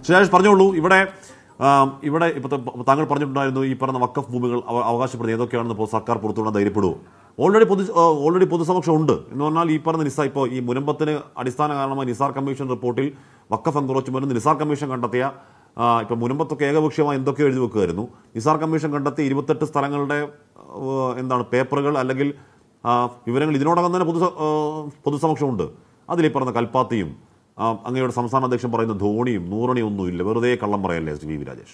ശ്രീരാജ് പറഞ്ഞോളൂ ഇവിടെ ആ, ഇവിടെ ഇപ്പോൾ താങ്കൾ പറഞ്ഞിട്ടുണ്ടായിരുന്നു ഈ പറഞ്ഞ വക്കഫ് ഭൂമികൾ അവ- അവകാശപ്പെടുന്നത് ഏതൊക്കെയാണെന്ന് ഇപ്പോൾ സർക്കാർ പുറത്തുവിടാൻ ധൈര്യപ്പെടുമോ ഓൾറെഡി പൊതു ഓൾറെഡി പൊതുസമക്ഷം ഉണ്ട് എന്ന് പറഞ്ഞാൽ ഈ പറഞ്ഞ നിസാർ ഇപ്പോൾ ഈ മുനമ്പത്തിന് അടിസ്ഥാന കാരണമായി നിസാർ കമ്മീഷൻ റിപ്പോർട്ടിൽ വക്കഫ് എൻക്രോച്ച്മെന്റ് നിസാർ കമ്മീഷൻ കണ്ടെത്തിയ ആ, ഇപ്പം മുനമ്പത്തൊക്കെ ഏകപക്ഷീയമായി എന്തൊക്കെയോ എഴുതി വെക്കുമായിരുന്നു നിസാർ കമ്മീഷൻ കണ്ടെത്തിയ ഇരുപത്തെട്ട് സ്ഥലങ്ങളുടെ ആ, എന്താണ് പേപ്പറുകൾ അല്ലെങ്കിൽ ആ, വിവരങ്ങൾ ഇതിനോടകം തന്നെ പൊതു പൊതുസമക്ഷമുണ്ട് അതിൽ ഈ പറഞ്ഞ കൽപ്പാത്തിയും ആ, അങ്ങയുടെ സംസ്ഥാന അധ്യക്ഷൻ പറയുന്ന ധോണിയും നൂറണിയും ഒന്നുമില്ല വെറുതെ കള്ളം പറയല്ലേ ശ്രീ വി വി രാജേഷ്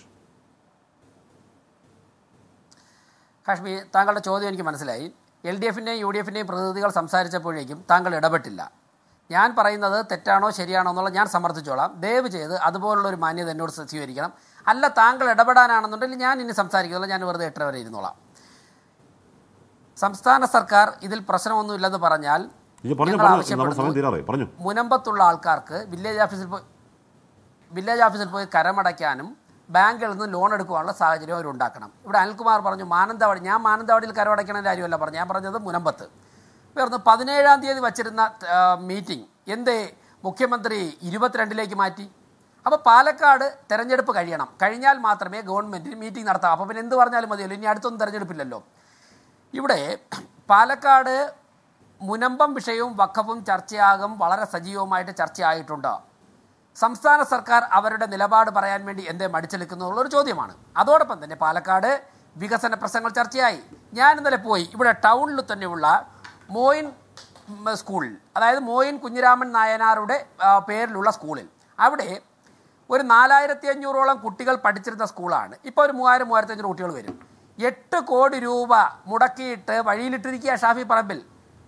കാശ്മീർ താങ്കളുടെ ചോദ്യം എനിക്ക് മനസ്സിലായി എൽ ഡി എഫിൻ്റെയും യു ഡി എഫിൻ്റെയും പ്രതിനിധികൾ സംസാരിച്ചപ്പോഴേക്കും താങ്കൾ ഇടപെട്ടില്ല ഞാൻ പറയുന്നത് തെറ്റാണോ ശരിയാണോ എന്നുള്ളത് ഞാൻ സമർത്ഥിച്ചോളാം ദയവ് ചെയ്ത് അതുപോലുള്ള ഒരു മാന്യത എന്നോട് സ്വീകരിക്കണം അല്ല താങ്കൾ ഇടപെടാനാണെന്നുണ്ടെങ്കിൽ ഞാൻ ഇനി സംസാരിക്കുന്നില്ല ഞാൻ വെറുതെ എട്ടര വരെ ഇരുന്നോളാം സംസ്ഥാന സർക്കാർ ഇതിൽ പ്രശ്നമൊന്നുമില്ലെന്ന് പറഞ്ഞാൽ ഇത് പറഞ്ഞു ഞങ്ങൾ പറഞ്ഞു ആവശ്യപ്പെടുന്നു. നമ്മുടെ സമയം തീരാറായി പറഞ്ഞു മുനമ്പത്തുള്ള ആൾക്കാർക്ക് വില്ലേജ് ഓഫീസിൽ പോയി വില്ലേജ് ഓഫീസിൽ പോയി കരമടയ്ക്കാനും ബാങ്കിൽ നിന്ന് ലോൺ എടുക്കുവാനുള്ള സാഹചര്യം അവർ ഉണ്ടാക്കണം ഇവിടെ അനിൽകുമാർ പറഞ്ഞു മാനന്തവാടി ഞാൻ മാനന്തവാടിയിൽ കരമടയ്ക്കണ കാര്യമല്ല പറഞ്ഞു ഞാൻ പറഞ്ഞത് മുനമ്പത്ത് വേർന്ന് പതിനേഴാം തീയതി വച്ചിരുന്ന മീറ്റിംഗ് എന്തേ മുഖ്യമന്ത്രി ഇരുപത്തിരണ്ടിലേക്ക് മാറ്റി അപ്പോൾ പാലക്കാട് തെരഞ്ഞെടുപ്പ് കഴിയണം കഴിഞ്ഞാൽ മാത്രമേ ഗവൺമെൻറ്റിന് മീറ്റിംഗ് നടത്താം അപ്പോൾ പിന്നെ എന്ത് പറഞ്ഞാലും മതിയല്ലോ ഇനി അടുത്തൊന്നും തെരഞ്ഞെടുപ്പില്ലല്ലോ ഇവിടെ പാലക്കാട് മുനമ്പം വിഷയവും വഖഫും ചർച്ചയാകും വളരെ സജീവമായിട്ട് ചർച്ചയായിട്ടുണ്ട് സംസ്ഥാന സർക്കാർ അവരുടെ നിലപാട് പറയാൻ വേണ്ടി എന്തേ മടിച്ചെടുക്കുന്നു എന്നുള്ളൊരു ചോദ്യമാണ് അതോടൊപ്പം തന്നെ പാലക്കാട് വികസന പ്രശ്നങ്ങൾ ചർച്ചയായി ഞാൻ ഇന്നലെ പോയി ഇവിടെ ടൗണിൽ തന്നെയുള്ള മോയിൻ ഉം, സ്കൂൾ അതായത് മോയിൻ കുഞ്ഞിരാമൻ നായനാരുടെ ആ, പേരിലുള്ള സ്കൂളിൽ അവിടെ ഒരു നാലായിരത്തി അഞ്ഞൂറോളം കുട്ടികൾ പഠിച്ചിരുന്ന സ്കൂളാണ് ഇപ്പോൾ ഒരു മൂവായിരം മൂവായിരത്തി അഞ്ഞൂറ് കുട്ടികൾ വരും എട്ട് കോടി രൂപ മുടക്കിയിട്ട് വഴിയിലിട്ടിരിക്കുക ഷാഫി പറമ്പിൽ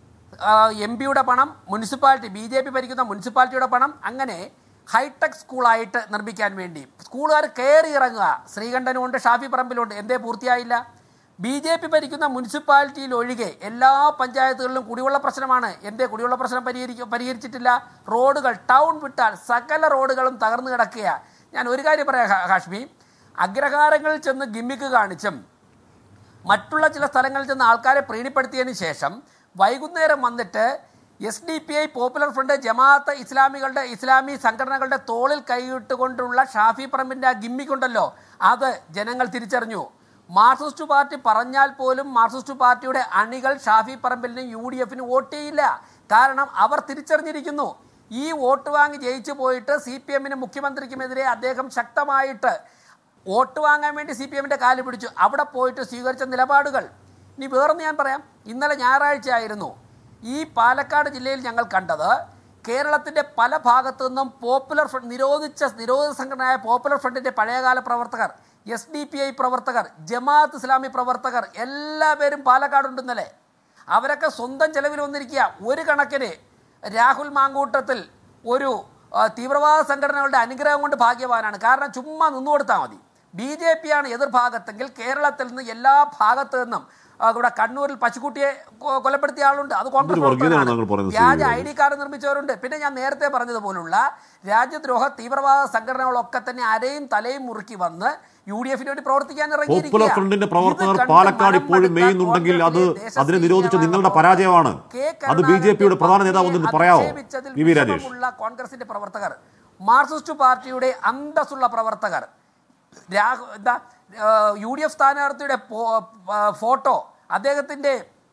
എം പിയുടെ പണം മുനിസിപ്പാലിറ്റി ബി ജെ പി ഭരിക്കുന്ന മുനിസിപ്പാലിറ്റിയുടെ പണം അങ്ങനെ ഹൈടെക് സ്കൂളായിട്ട് നിർമ്മിക്കാൻ വേണ്ടി സ്കൂളുകാർ കയറി ഇറങ്ങുക ശ്രീകണ്ഠനുമുണ്ട് ഷാഫി പറമ്പിലുണ്ട് എന്തേ പൂർത്തിയായില്ല ബി ജെ പി ഭരിക്കുന്ന മുനിസിപ്പാലിറ്റിയിൽ ഒഴികെ എല്ലാ പഞ്ചായത്തുകളിലും കുടിവെള്ള പ്രശ്നമാണ് എന്തേ കുടിവെള്ള പ്രശ്നം പരിഹരിക്ക പരിഹരിച്ചിട്ടില്ല റോഡുകൾ ടൗൺ വിട്ടാൽ സകല റോഡുകളും തകർന്നു കിടക്കുക ഞാൻ ഒരു കാര്യം പറയാം ഹാ- ഹാഷ്മി അഗ്രഹാരങ്ങളിൽ ചെന്ന് ഗിമ്മിക്ക് കാണിച്ചും മറ്റുള്ള ചില സ്ഥലങ്ങളിൽ ചെന്ന് ആൾക്കാരെ പ്രീണിപ്പെടുത്തിയതിന് ശേഷം വൈകുന്നേരം വന്നിട്ട് S D P I popular front Jamaat ഇസ്ലാമികളുടെ ഇസ്ലാമി സംഘടനകളുടെ തോളിൽ കൈയിട്ടുകൊണ്ടുള്ള ഷാഫി പറമ്പിൻ്റെ ആ ഗിമ്മിക്കുണ്ടല്ലോ അത് ജനങ്ങൾ തിരിച്ചറിഞ്ഞു മാർക്സിസ്റ്റ് പാർട്ടി പറഞ്ഞാൽ പോലും മാർക്സിസ്റ്റ് പാർട്ടിയുടെ അണികൾ ഷാഫി പറമ്പിലിനും യു ഡി എഫിനും വോട്ട് ചെയ്യില്ല കാരണം അവർ തിരിച്ചറിഞ്ഞിരിക്കുന്നു ഈ വോട്ട് വാങ്ങി ജയിച്ചു പോയിട്ട് സി പി എമ്മിനും മുഖ്യമന്ത്രിക്കുമെതിരെ അദ്ദേഹം ശക്തമായിട്ട് വോട്ട് വാങ്ങാൻ വേണ്ടി സി പി എമ്മിൻ്റെ കാല് പിടിച്ചു അവിടെ പോയിട്ട് സ്വീകരിച്ച നിലപാടുകൾ ഇനി വേറൊന്ന് ഞാൻ പറയാം ഇന്നലെ ഞായറാഴ്ച ആയിരുന്നു ഈ പാലക്കാട് ജില്ലയിൽ ഞങ്ങൾ കണ്ടത് കേരളത്തിൻ്റെ പല ഭാഗത്തു നിന്നും പോപ്പുലർ ഫ്രണ്ട് നിരോധിച്ച നിരോധിത സംഘടനയായ പോപ്പുലർ ഫ്രണ്ടിൻ്റെ പഴയകാല പ്രവർത്തകർ എസ് ഡി പി ഐ പ്രവർത്തകർ ജമാഅത്ത് ഇസ്ലാമി പ്രവർത്തകർ എല്ലാവരും പാലക്കാടുണ്ട് ഇന്നലെ അവരൊക്കെ സ്വന്തം ചെലവിൽ വന്നിരിക്കുക ഒരു കണക്കിന് രാഹുൽ മാങ്കൂട്ടത്തിൽ ഒരു ആ, തീവ്രവാദ സംഘടനകളുടെ അനുഗ്രഹം കൊണ്ട് ഭാഗ്യവാനാണ് കാരണം ചുമ്മാ നിന്നു കൊടുത്താൽ മതി ബി ജെ പി ആണ് എതിർഭാഗത്തെങ്കിൽ കേരളത്തിൽ നിന്ന് എല്ലാ ഭാഗത്തു നിന്നും ആ, ഇവിടെ കണ്ണൂരിൽ പശുക്കുട്ടിയെ കൊ- കൊലപ്പെടുത്തിയ ആളുണ്ട് അത് കോൺഗ്രസ് എന്തൊരു വർഗീയതയാണ് പ്രവർത്തകനാണ്. താങ്കൾ പറയുന്നത് വ്യാജ ശ്രീ ഐ ഡി കാർഡ് നിർമ്മിച്ചവരുണ്ട് പിന്നെ ഞാൻ നേരത്തെ പറഞ്ഞതുപോലുള്ള രാജ്യദ്രോഹ തീവ്രവാദ സംഘടനകളൊക്കെ തന്നെ അരയും തലയും മുറുക്കി വന്ന് യു ഡി എഫിന് വേണ്ടി പ്രവർത്തിക്കാൻ ഇറങ്ങിയിരിക്കുകയാ. പോപ്പുലർ ഫ്രണ്ടിന്റെ ഇത് പ്രവർത്തകർ കണ്ട് പാലക്കാട് മനം ഇപ്പോഴും മടുത്ത മേയുന്നുണ്ടെങ്കിൽ അത് കോൺഗ്രസിലെ അതിനെ നിരോധിച്ച ദേശസ്നേഹിയായ നിങ്ങളുടെ പരാജയമാണ് കെ. അത് ബി ജെ പിയുടെ പ്രധാന നേതാവ് കരുണാനിധിയെ ഒന്ന് പറയാവോ അധിക്ഷേപിച്ചതിൽ വി വി രാജേഷ് വിഷമമുള്ള കോൺഗ്രസിന്റെ പ്രവർത്തകർ മാർക്സിസ്റ്റ് പാർട്ടിയുടെ അന്തസ്സുള്ള പ്രവർത്തകർ രാഹു എന്താ യു ഡി എഫ് സ്ഥാനാർത്ഥിയുടെ പോ- ആ, ഫോട്ടോ അദ്ദേഹത്തിൻ്റെ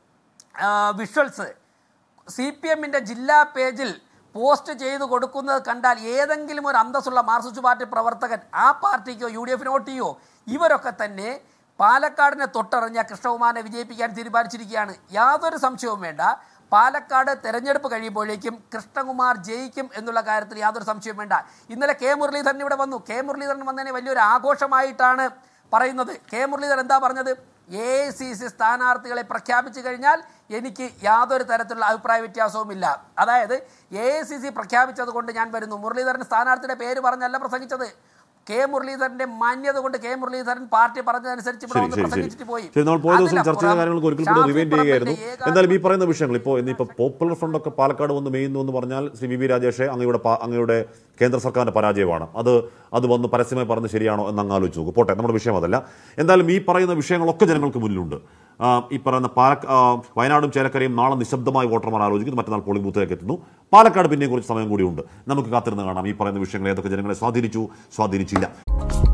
വിഷ്വൽസ് സി പി എമ്മിൻ്റെ ജില്ലാ പേജിൽ പോസ്റ്റ് ചെയ്ത് കൊടുക്കുന്നത് കണ്ടാൽ ഏതെങ്കിലും ഒരു അന്തസ്സുള്ള മാർക്സിസ്റ്റ് പാർട്ടി പ്രവർത്തകൻ ആ പാർട്ടിക്കോ യു ഡി എഫിന് വോട്ട് ചെയ്യോ ഇവരൊക്കെ തന്നെ പാലക്കാടിനെ തൊട്ടറിഞ്ഞ കൃഷ്ണകുമാറിനെ വിജയിപ്പിക്കാൻ തീരുമാനിച്ചിരിക്കുകയാണ് യാതൊരു സംശയവും വേണ്ട പാലക്കാട് തെരഞ്ഞെടുപ്പ് കഴിയുമ്പോഴേക്കും കൃഷ്ണകുമാർ ജയിക്കും എന്നുള്ള കാര്യത്തിൽ യാതൊരു സംശയവും വേണ്ട ഇന്നലെ കെ മുരളീധരൻ ഇവിടെ വന്നു കെ മുരളീധരൻ വന്നതിനെ വലിയൊരു ആഘോഷമായിട്ടാണ് പറയുന്നത് കെ മുരളീധരൻ എന്താ പറഞ്ഞത് എ സി സി സ്ഥാനാർത്ഥികളെ പ്രഖ്യാപിച്ചു കഴിഞ്ഞാൽ എനിക്ക് യാതൊരു തരത്തിലുള്ള അഭിപ്രായ വ്യത്യാസവുമില്ല അതായത് എ സി സി പ്രഖ്യാപിച്ചത് കൊണ്ട് ഞാൻ വരുന്നു മുരളീധരൻ സ്ഥാനാർത്ഥിയുടെ പേര് പറഞ്ഞല്ല പ്രസംഗിച്ചത് കെ മുരളീധരന്റെ മാന്യത കൊണ്ട് കെ മുരളീധരൻ പാർട്ടി പറഞ്ഞതനുസരിച്ച് ഇവിടെ ശരി വന്ന് ശരി ശരി പ്രസംഗിച്ചിട്ട് പോയി ശരി നമ്മൾ പോയ ദിവസം ചർച്ച ചെയ്ത അതിനപ്പുറം കാര്യങ്ങൾക്ക് ഒരിക്കൽ കൂടി ഷാഫി റിവൈൻഡ് ചെയ്യുകയായിരുന്നു പറമ്പിന്റെ ഏകാധിപത്യ എന്തായാലും ഈ പറയുന്ന വിഷയങ്ങൾ ഇപ്പോൾ ഇന്നിപ്പോൾ പോപ്പുലർ ഫ്രണ്ട് ഒക്കെ പാലക്കാട് വന്ന് മെയ്യുന്നു എന്ന് പറഞ്ഞാൽ ശ്രീ വി വി രാജേഷ് അങ്ങയുടെ പാ- അങ്ങയുടെ കേന്ദ്ര സർക്കാരിന്റെ പരാജയമാണ് അത് അത് വന്ന് പരസ്യമായി പറഞ്ഞ് ശരിയാണോ എന്ന് അങ്ങ് ആലോചിച്ച് നോക്കും പോട്ടെ നമ്മുടെ വിഷയം അതല്ല എന്തായാലും ഈ പറയുന്ന വിഷയങ്ങളൊക്കെ ജനങ്ങൾക്ക് മുന്നിലുണ്ട് ആ, ഈ പറയുന്ന പാലക്ക ആ, വയനാടും ചേലക്കരയും നാളെ നിശബ്ദമായി വോട്ടർമാർ ആലോചിക്കുന്നു മറ്റന്നാൾ പോളിംഗ് ബൂത്തിലേക്ക് എത്തുന്നു പാലക്കാട് പിന്നെയും കുറച്ച് സമയം കൂടിയുണ്ട് നമുക്ക് കാത്തിരുന്ന് കാണാം ഈ പറയുന്ന വിഷയങ്ങൾ ഏതൊക്കെ ജനങ്ങളെ സ്വാധീനിച്ചു സ്വാധീനിച്ചില്ല